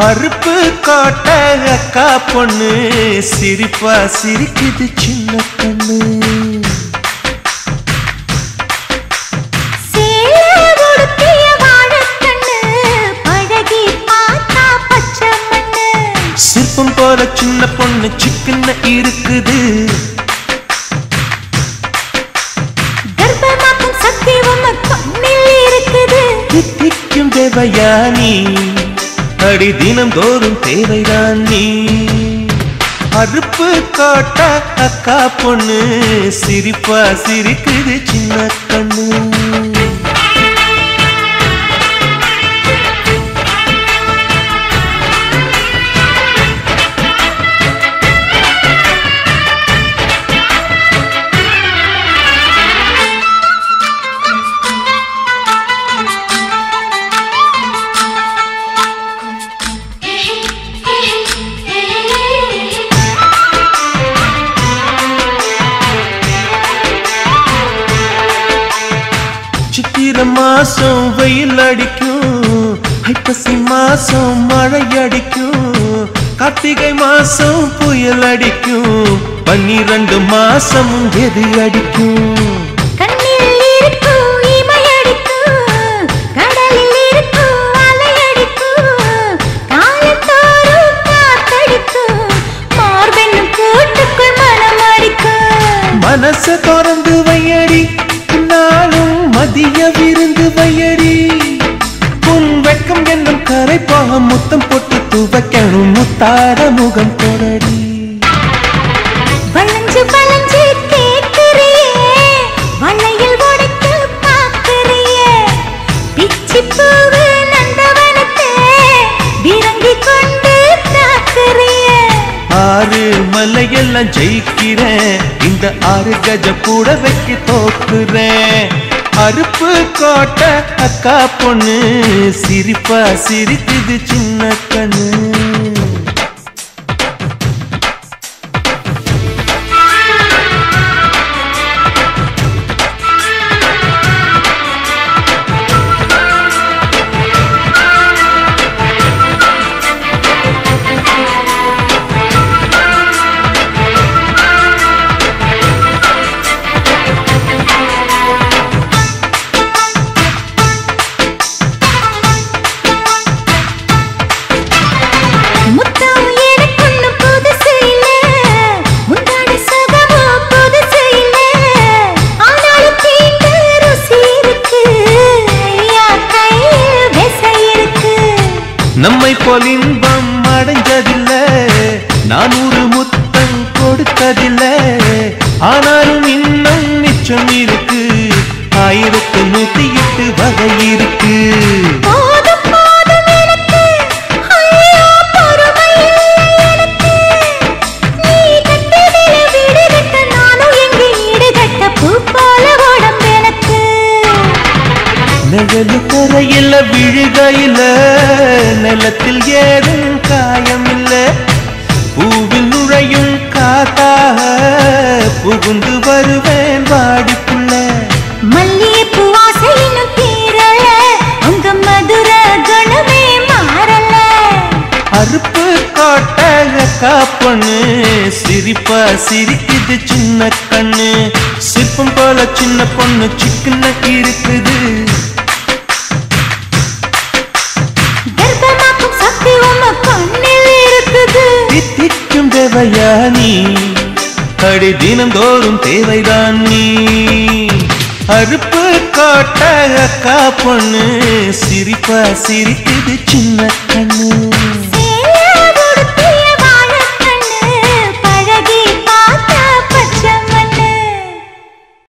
அறுப்பு காட்ட அக்கா பொண்ணு சிரிப்பா சிரிக்குது சின்ன கண்ணு சேல உடுத்திய வாழைக்கண்ணு, பழகி பார்த்தா பச்சை மண்ணு. சிற்பம் போல சின்ன பொண்ணு சிக்கன இருக்குது கர்ப்பமாக்கும் சக்தி உம கண்ணில் இருக்குது. தித்திக்கும் தேவயானி அடி தினம் தோறும் தேவைதான் நீ அறுப்பு காட்ட அக்கா பொண்ணு சிரிப்பா சிரிக்குது சின்ன கண்ணு சித்திர மாசம் வெயில் அடிக்கும் ஐப்பசி மாசம் மழை அடிக்கும் கார்த்திகை மாசம் புயல் அடிக்கும் பன்னிரண்டு மாசம் எது அடிக்கும் கண்ணில் இருக்கும் இமையடிக்கும், கடலில் இருக்கும் அலையடிக்கும், காலத்தோறும் காத்தடிக்கும், மார்பென்னும் கூட்டுக்குள் மனம் அடிக்கும். மனச திறந்து வையடி நாளும் மதிய விருந்து வையடி உன் வெக்கம் என்னும் கரைப்பாக முத்தம் போட்டு துவைக்கணும் முத்தாட முகம் தொடடி வளைஞ்சு வளைஞ்சு கேட்கிறியே, வளையல் உடைக்க பார்க்கிறியே. பிச்சிப் பூவு நந்தவனத்தை விரங்கிக் கொண்டு தாக்குறியே. ஆறு மலையெல்லாம் ஜெயிக்கிறேன் இந்த ஆறு கஜ கூட வைக்க தோக்குறேன் அறுப்பு கோட்ட அக்கா பொண்ணு சிரிப்பா சிரிக்குது சின்ன கண்ணு முத்தம் எனக்குன்னும் புதுசு இல்ல, முந்தானை சுகமும் புதுசு இல்ல. ஆனாலும் தீண்ட ருசி இருக்கு, ஐயா கையில் விசை இருக்கு. நம்மை போல் இன்பம் அடைஞ்சதில்ல நானூறு முத்தம் கொடுத்ததில்ல ஆனாலும் இன்னும் மிச்சம் இருக்கு ஆயிரத்து நூத்தி எட்டு வகை இருக்கு போதும் போதும் எனக்கு, ஐயோ பொறுமை இல்லை எனக்கு. நீ கட்டிடில வீடு கட்ட நானும் எங்கே ஈடு கட்ட பூ போல உடம்பு எனக்கு நிழலு தரையில விழுகையில நிலத்தில் ஏதும் காயம் இல்ல பூவில் நுழையும் காத்தாக புகுந்து வருவேன் வாடிப்புள்ள மல்லிகைப்பூ ஆசை இன்னும் தீரல, உங்க மதுர குணமே மாறல. அறுப்பு காட்ட காப்பண்ணு சிரிப்பா சிரிக்குது சின்ன கண்ணு சிற்பம் போல சின்ன பொண்ணு சிக்கன இருக்குது கர்ப்பமாக்கும் சக்தி உம கண்ணில் இருக்குது. தித்திக்கும் தேவயானி அடி தினந்தோறும் தேவைதான் நீ அறுப்பு காட்ட அக்கா பொண்ணு சிரிப்பா சிரிக்குது சின்ன கண்ணு